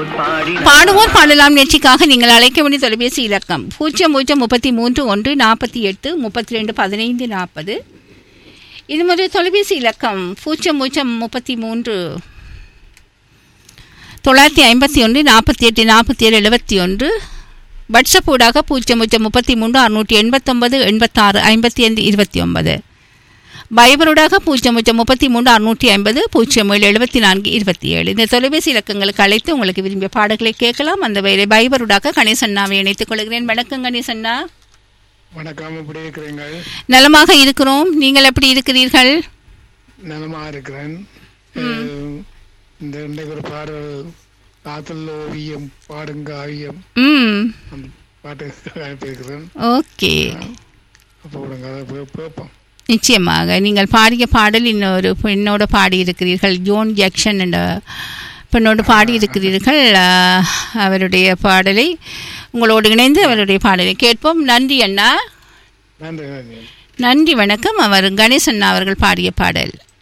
பாடுவோர் பாடலாம் நிகழ்ச்சிக்காக நீங்கள் அழைக்க வேண்டிய தொலைபேசி இலக்கம் பூஜ்ஜியம் பூஜ்ஜியம் முப்பத்தி மூன்று ஒன்று நாற்பத்தி எட்டு முப்பத்தி ரெண்டு பதினைந்து நாற்பது இது ஒரு தொலைபேசி இலக்கம் பூஜ்ஜியம் பூஜ்ஜியம் முப்பத்தி மூன்று தொள்ளாயிரத்தி ஐம்பத்தி ஒன்று நாற்பத்தி எட்டு நாற்பத்தி ஏழு எழுபத்தி ஒன்று வாட்ஸ்அப் ஊடாக பூஜ்ஜியம் பூஜ்ஜியம் முப்பத்தி மூன்று அறுநூற்றி எண்பத்தொன்பது எண்பத்தாறு ஐம்பத்தி ஐந்து இருபத்தி ஒன்பது பைபருடாக பூஜ்ஜியம் பூஜ்ஜியம் முப்பத்தி மூன்று அறுநூற்றி ஐம்பது பூஜ்ஜியம் ஏழு எழுபத்தி நான்கு இருபத்தி ஏழு இந்த தொலைபேசி இலக்கங்களுக்கு அழைத்து உங்களுக்கு விரும்பிய பாடல்களை கேட்கலாம் அந்த வேலை பைபருடாக கணேசண்ணாவை இணைத்துக் கொள்கிறேன் வணக்கம் கணேசண்ணா வணக்கம் எப்படி இருக்கிறீங்க நலமாக இருக்கிறோம் நீங்கள் எப்படி இருக்கிறீர்கள் நலமா இருக்கிறேன் அஹ், இந்த இன்றைக்கு ஒரு பாடல் காத்தல் ஓவியம் பாடுங்க ஆவியம் ம் அந்த பாட்டு அனுப்பியிருக்கிறேன் ஓகே அப்போ விடுங்க அதை பே- கேட்போம் நிச்சயமாக நீங்கள் பாடிய பாடல் இன்னொரு பெண்ணோட பாடியிருக்கிறீர்கள் ஜோன் ஜாக்சன் என்ற பெண்ணோடு பாடியிருக்கிறீர்கள் ஆஹ், அவருடைய பாடலை உங்களோடு இணைந்து அவருடைய பாடலை கேட்போம் நன்றி அண்ணா நன்றி நன்றி நன்றி வணக்கம் அவர் கணேசன் அவர்கள் பாடிய பாடல்